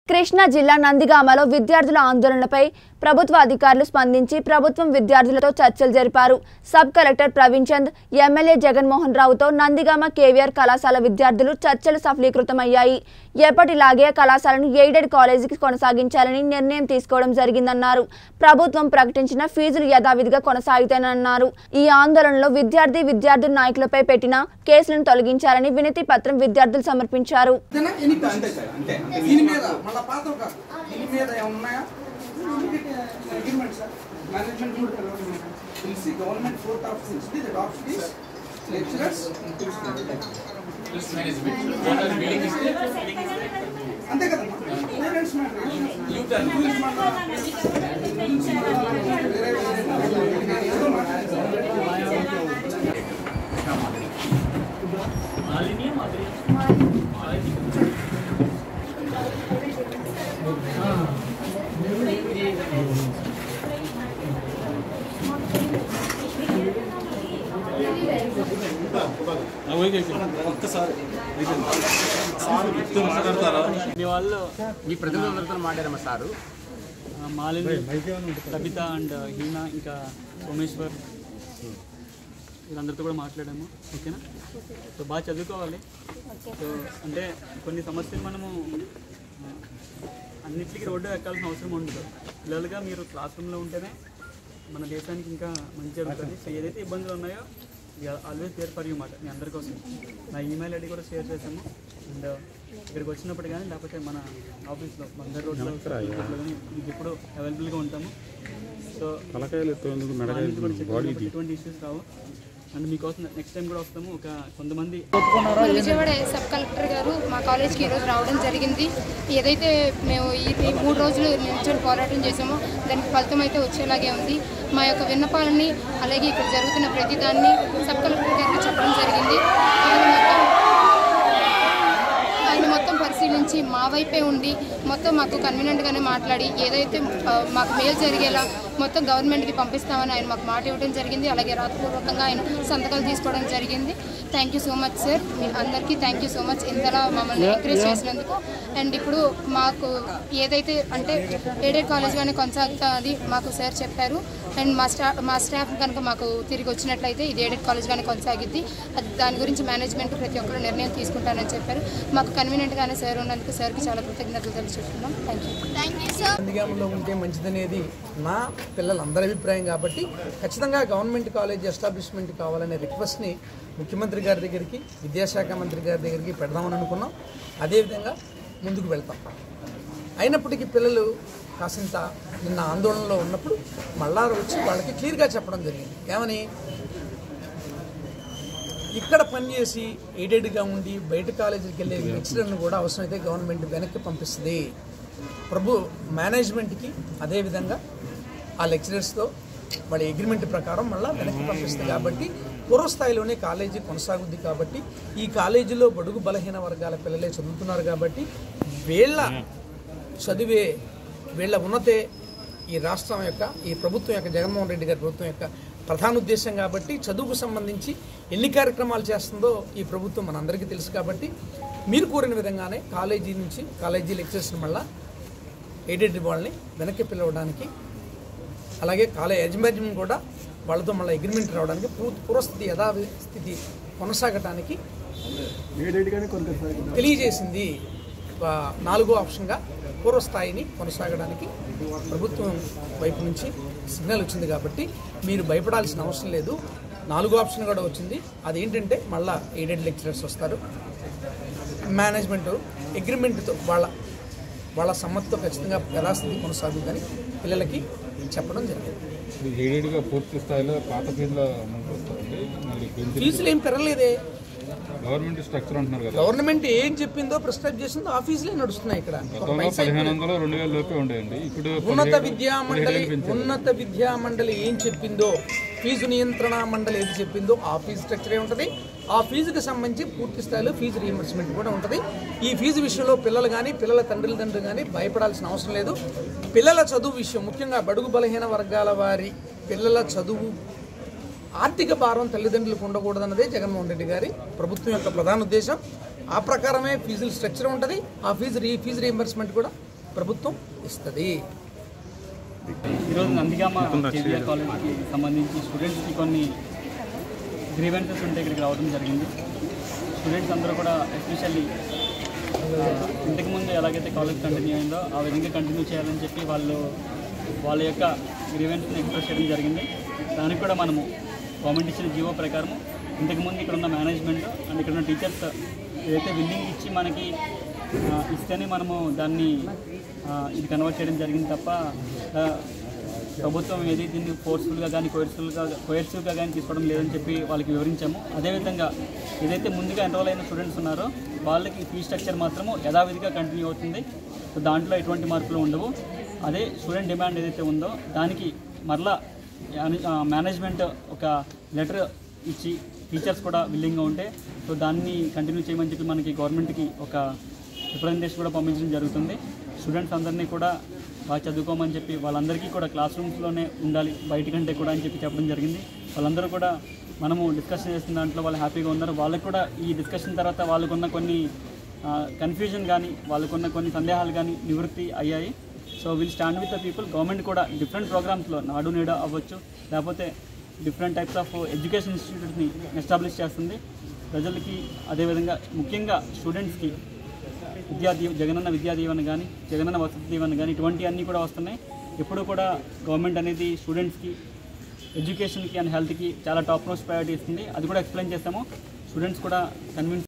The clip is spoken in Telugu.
కృష్ణా జిల్లా నందిగామలో విద్యార్థుల ఆందోళనపై ప్రభుత్వ అధికారులు స్పందించి ప్రభుత్వం విద్యార్థులతో చర్చలు జరిపారు sub collector Praveen Chand MLA Jaganmohan రావుతో నందిగామ కేవీఆర్ కళాశాల విద్యార్థులు చర్చలు సఫలీకృతమయ్యాయి ఎప్పటిలాగే కళాశాలను ఎయిడెడ్ కాలేజీకి కొనసాగించాలని నిర్ణయం తీసుకోవడం జరిగిందన్నారు ప్రభుత్వం ప్రకటించిన ఫీజులు యథావిధిగా కొనసాగుతాయన్నారు ఈ ఆందోళనలో విద్యార్థి విద్యార్థుల నాయకులపై పెట్టిన కేసులను తొలగించాలని వినతి పత్రం విద్యార్థులు సమర్పించారు అంతేనా? ఎన్ని అంతే questions? సార్ అంతే అంతే దీని మీద మళ్ళా పాత ఒక దీని మీద ఏమైనా ఉన్నాయా అగ్రిమెంట్ సార్ మేనేజ్మెంట్ పిలిచి గవర్నమెంట్ ఫోర్త్ ఆఫ్ పిలిచి ద డాక్టర్ ఫీస్ లెక్చరర్స్ అంతే కదా పేరెంట్స్ ఒక్కసారి సార్ గుర్తు మాట్లాడతారా మీ వాళ్ళు మీ ప్రతినిధులతో మాట్లాడమ్మా సారు ఆ, మాలిని కవిత అండ్ హీనా ఇంకా సోమేశ్వర్ వీళ్ళందరితో కూడా మాట్లాడాము ఓకేనా సో బాగా చదువుకోవాలి సో అంటే కొన్ని సమస్యలు మనము ఆ, అన్నిటికీ రోడ్డు ఎక్కాల్సిన అవసరం ఉండదు పిల్లలుగా మీరు క్లాస్ రూమ్లో ఉంటేనే మన దేశానికి ఇంకా మంచి జరుగుతుంది సో ఏదైతే ఇబ్బందులు ఉన్నాయో ఆల్వేస్ దేర్ ఫర్ యూ మాట మీ అందరి కోసం నా ఈమెయిల్ ఐడి కూడా షేర్ చేశాము అండ్ ఇక్కడికి వచ్చినప్పుడు కానీ లేకపోతే మన ఆఫీస్లో బందర్ రోడ్లో కానీ మీకు ఎప్పుడు అవైలబుల్గా ఉంటాము సో తలకాయలు ఎత్తేందుకు మా నుంచి కూడా మెడకాయలు చెక్ బాడీ చేసి ఎటువంటి ఇష్యూస్ రావు అండ్ మీకోసం నెక్స్ట్ టైం కూడా వస్తాము ఒక కొంతమంది మన విజయవాడ సబ్ కలెక్టర్ గారు మా కాలేజ్కి ఈరోజు రావడం జరిగింది ఏదైతే మేము ఈ ఈ మూడు రోజులు నిల్చొని పోరాటం చేసామో దానికి ఫలితం అయితే వచ్చేలాగే ఉంది మా యొక్క విన్నపాలని అలాగే ఇక్కడ జరుగుతున్న ప్రతిదాన్ని సబ్ కలెక్టర్ గారికి చెప్పడం జరిగింది ఆయన మొత్తం ఆయన మొత్తం పరిశీలించి మా వైపే ఉండి మొత్తం మాకు కన్వీనెంట్గానే మాట్లాడి ఏదైతే ఆ, మాకు మేలు జరిగేలా మొత్తం గవర్నమెంట్కి పంపిస్తామని ఆయన మాకు మాట ఇవ్వడం జరిగింది అలాగే రాతపూర్వకంగా ఆయన సంతకాలు తీసుకోవడం జరిగింది thank you so much sir మీ అందరికీ థ్యాంక్ యూ సో మచ్ ఇంతలా మమ్మల్ని ఎంకరేజ్ చేసినందుకు అండ్ ఇప్పుడు మాకు ఏదైతే అంటే ఎయిడెడ్ కాలేజ్గానే కొనసాగుతుంది మాకు సార్ చెప్పారు అండ్ మా స్టాఫ్ మా స్టాఫ్ కనుక మాకు తిరిగి వచ్చినట్లయితే ఇది ఎయిడెడ్ కాలేజ్గానే కొనసాగిద్ది అది దాని గురించి మేనేజ్మెంట్ ప్రతి ఒక్కరు నిర్ణయం తీసుకుంటానని చెప్పారు మాకు కన్వీనియంట్గానే సార్ ఉన్నందుకు సార్కి చాలా కృతజ్ఞతలు తెలుసుకుంటున్నాం థ్యాంక్ యూ నందిగామలో ఉంటే మంచిదనేది నా పిల్లలందరి అభిప్రాయం కాబట్టి ఖచ్చితంగా గవర్నమెంట్ కాలేజ్ ఎస్టాబ్లిష్మెంట్ కావాలనే రిక్వెస్ట్ని ముఖ్యమంత్రి గారి దగ్గరికి విద్యాశాఖ మంత్రి గారి దగ్గరికి పెడదామని అనుకున్నాం అదేవిధంగా ముందుకు వెళ్తాం అయినప్పటికీ పిల్లలు కాసింత నిన్న ఆందోళనలో ఉన్నప్పుడు మళ్ళా వచ్చి వాళ్ళకి క్లియర్గా చెప్పడం జరిగింది ఏమని ఇక్కడ పనిచేసి ఎయిడెడ్గా ఉండి బయట కాలేజీకి వెళ్ళే లెక్చరర్ని కూడా అవసరమైతే గవర్నమెంట్ వెనక్కి పంపిస్తుంది ప్రభు మేనేజ్మెంట్కి అదేవిధంగా ఆ లెక్చరర్స్తో వాళ్ళ అగ్రిమెంట్ ప్రకారం మళ్ళీ వెనక్కి పంపిస్తుంది కాబట్టి పూర్వస్థాయిలోనే కాలేజీ కొనసాగుద్ది కాబట్టి ఈ కాలేజీలో బడుగు బలహీన వర్గాల పిల్లలే చదువుతున్నారు కాబట్టి వీళ్ళ చదివే వీళ్ళ ఉన్నతే ఈ రాష్ట్రం యొక్క ఈ ప్రభుత్వం యొక్క జగన్మోహన్ రెడ్డి గారి ప్రభుత్వం యొక్క ప్రధాన ఉద్దేశం కాబట్టి చదువుకు సంబంధించి ఎన్ని కార్యక్రమాలు చేస్తుందో ఈ ప్రభుత్వం మనందరికీ తెలుసు కాబట్టి మీరు కోరిన విధంగానే కాలేజీ నుంచి కాలేజీ లెక్చర్స్ మళ్ళా ఎయిడెడ్ వాళ్ళని వెనక్కి పిలవడానికి అలాగే కాలేజ్ యాజమాన్యం కూడా వాళ్ళతో మళ్ళీ అగ్రిమెంట్ రావడానికి పూర్తి పూర్వస్థితి యథాస్థితి కొనసాగటానికి తెలియజేసింది ఆ, నాలుగో ఆప్షన్గా పూర్వస్థాయిని కొనసాగడానికి ప్రభుత్వం వైపు నుంచి సిగ్నల్ వచ్చింది కాబట్టి మీరు భయపడాల్సిన అవసరం లేదు నాలుగో ఆప్షన్ కూడా వచ్చింది అదేంటంటే మళ్ళా ఎయిడెడ్ లెక్చరర్స్ వస్తారు మేనేజ్మెంట్ అగ్రిమెంట్తో వాళ్ళ వాళ్ళ సమ్మతితో ఖచ్చితంగా యథాస్థితి కొనసాగుతుందని పిల్లలకి చెప్పడం జరిగింది ఎయిడెడ్గా పూర్తి స్థాయిలో పాత ఫీజులో అమౌంట్ వస్తుంది మళ్ళీ పెంచి ఫీజులు ఏం పెరగలేదే గవర్నమెంట్ స్ట్రక్చర్ అంటున్నారు కదా గవర్నమెంట్ ఏం చెప్పిందో ప్రిస్క్రైబ్ చేసిందో ఆ ఫీజులే నడుస్తున్నాయి ఇక్కడ ఒక గతంలో పైసా పదిహేను వందలు రెండు వేల లోపే ఉండేయండి ఇప్పుడు ఉన్నత పదిహేడు- విద్యా మండలి పదిహేడు పెంచారు. ఉన్నత విద్యా మండలి ఏం చెప్పిందో ఫీజు నియంత్రణ మండలి ఏది చెప్పిందో ఆ ఫీజు స్ట్రక్చరే ఉంటుంది ఆ ఫీజుకి సంబంధించి పూర్తి స్థాయిలో ఫీజు రీఎంబర్స్మెంట్ కూడా ఉంటుంది ఈ ఫీజు విషయంలో పిల్లలు కానీ పిల్లల తండ్రుల తండ్రులు కానీ భయపడాల్సిన అవసరం లేదు పిల్లల చదువు విషయం ముఖ్యంగా బడుగు బలహీన వర్గాల వారి పిల్లల చదువు ఆర్థిక భారం తల్లిదండ్రులకు ఉండకూడదన్నదే జగన్మోహన్ రెడ్డి గారి ప్రభుత్వం యొక్క ప్రధాన ఉద్దేశం ఆ ప్రకారమే ఫీజుల స్ట్రక్చర్ ఉంటుంది ఆ ఫీజు రీ ఫీజు రీఎంబర్స్మెంట్ కూడా ప్రభుత్వం ఇస్తుంది ఈరోజు నందిగామ కేవీఆర్ కాలేజ్కి సంబంధించి స్టూడెంట్స్కి కొన్ని గ్రీవెన్సెస్ ఉంటే ఇక్కడికి రావడం జరిగింది స్టూడెంట్స్ అందరూ కూడా ఎస్పెషల్లీ ఇంతకుముందు ఎలాగైతే కాలేజ్ కంటిన్యూ అయిందో ఆ విధంగా కంటిన్యూ చేయాలని చెప్పి వాళ్ళు వాళ్ళ యొక్క గ్రీవెన్స్ని ఎక్స్ప్రెస్ చేయడం జరిగింది దానికి కూడా మనము గవర్నమెంట్ ఇచ్చిన జీవో ప్రకారం ఇంతకుముందు ఇక్కడ ఉన్న మేనేజ్మెంట్ అండ్ ఇక్కడ ఉన్న టీచర్స్ ఏదైతే బిల్డింగ్ ఇచ్చి మనకి ఆ, ఇస్తేనే మనము దాన్ని ఆ, ఇది కన్వర్ట్ చేయడం జరిగింది తప్ప ఆ, ప్రభుత్వం ఏది దీన్ని ఫోర్స్ఫుల్గా కానీ కోయర్స్ఫుల్గా కోయర్సివ్గా కానీ తీసుకోవడం లేదని చెప్పి వాళ్ళకి వివరించాము అదేవిధంగా ఏదైతే ముందుగా ఎన్రోల్ అయిన స్టూడెంట్స్ ఉన్నారో వాళ్ళకి ఫీ స్ట్రక్చర్ మాత్రము యథావిధిగా కంటిన్యూ అవుతుంది సో దాంట్లో ఎటువంటి మార్పులు ఉండవు అదే స్టూడెంట్ డిమాండ్ ఏదైతే ఉందో దానికి మరలా మేనేజ్మెంట్ ఒక లెటర్ ఇచ్చి టీచర్స్ కూడా విల్లింగ్గా ఉంటే సో దాన్ని కంటిన్యూ చేయమని చెప్పి మనకి గవర్నమెంట్కి ఒక రిప్రజెంటేషన్ కూడా పంపించడం జరుగుతుంది స్టూడెంట్స్ అందరినీ కూడా బాగా చదువుకోమని చెప్పి వాళ్ళందరికీ కూడా క్లాస్ రూమ్స్లోనే ఉండాలి బయట కంటే కూడా అని చెప్పి చెప్పడం జరిగింది వాళ్ళందరూ కూడా మనము డిస్కషన్ చేసిన దాంట్లో వాళ్ళు హ్యాపీగా ఉన్నారు వాళ్ళకి కూడా ఈ డిస్కషన్ తర్వాత వాళ్ళకున్న కొన్ని కన్ఫ్యూజన్ కానీ వాళ్ళకున్న కొన్ని సందేహాలు కానీ నివృత్తి అయ్యాయి so will stand with the people government కూడా డిఫరెంట్ ప్రోగ్రామ్స్లో నాడు నేడు అవ్వచ్చు లేకపోతే డిఫరెంట్ టైప్స్ ఆఫ్ ఎడ్యుకేషన్ ఇన్స్టిట్యూట్ని ఎస్టాబ్లిష్ చేస్తుంది ప్రజలకి అదేవిధంగా ముఖ్యంగా స్టూడెంట్స్కి విద్యా దీవ జగనన్న విద్యా దీవెన కానీ జగనన్న వసతి దీవెన కానీ ఇటువంటి అన్నీ కూడా వస్తున్నాయి ఎప్పుడు కూడా గవర్నమెంట్ అనేది స్టూడెంట్స్కి ఎడ్యుకేషన్కి అండ్ హెల్త్కి చాలా టాప్ మోస్ట్ ప్రయారిటీ ఇస్తుంది అది కూడా ఎక్స్ప్లెయిన్ చేస్తాము స్టూడెంట్స్ కూడా కన్విన్స్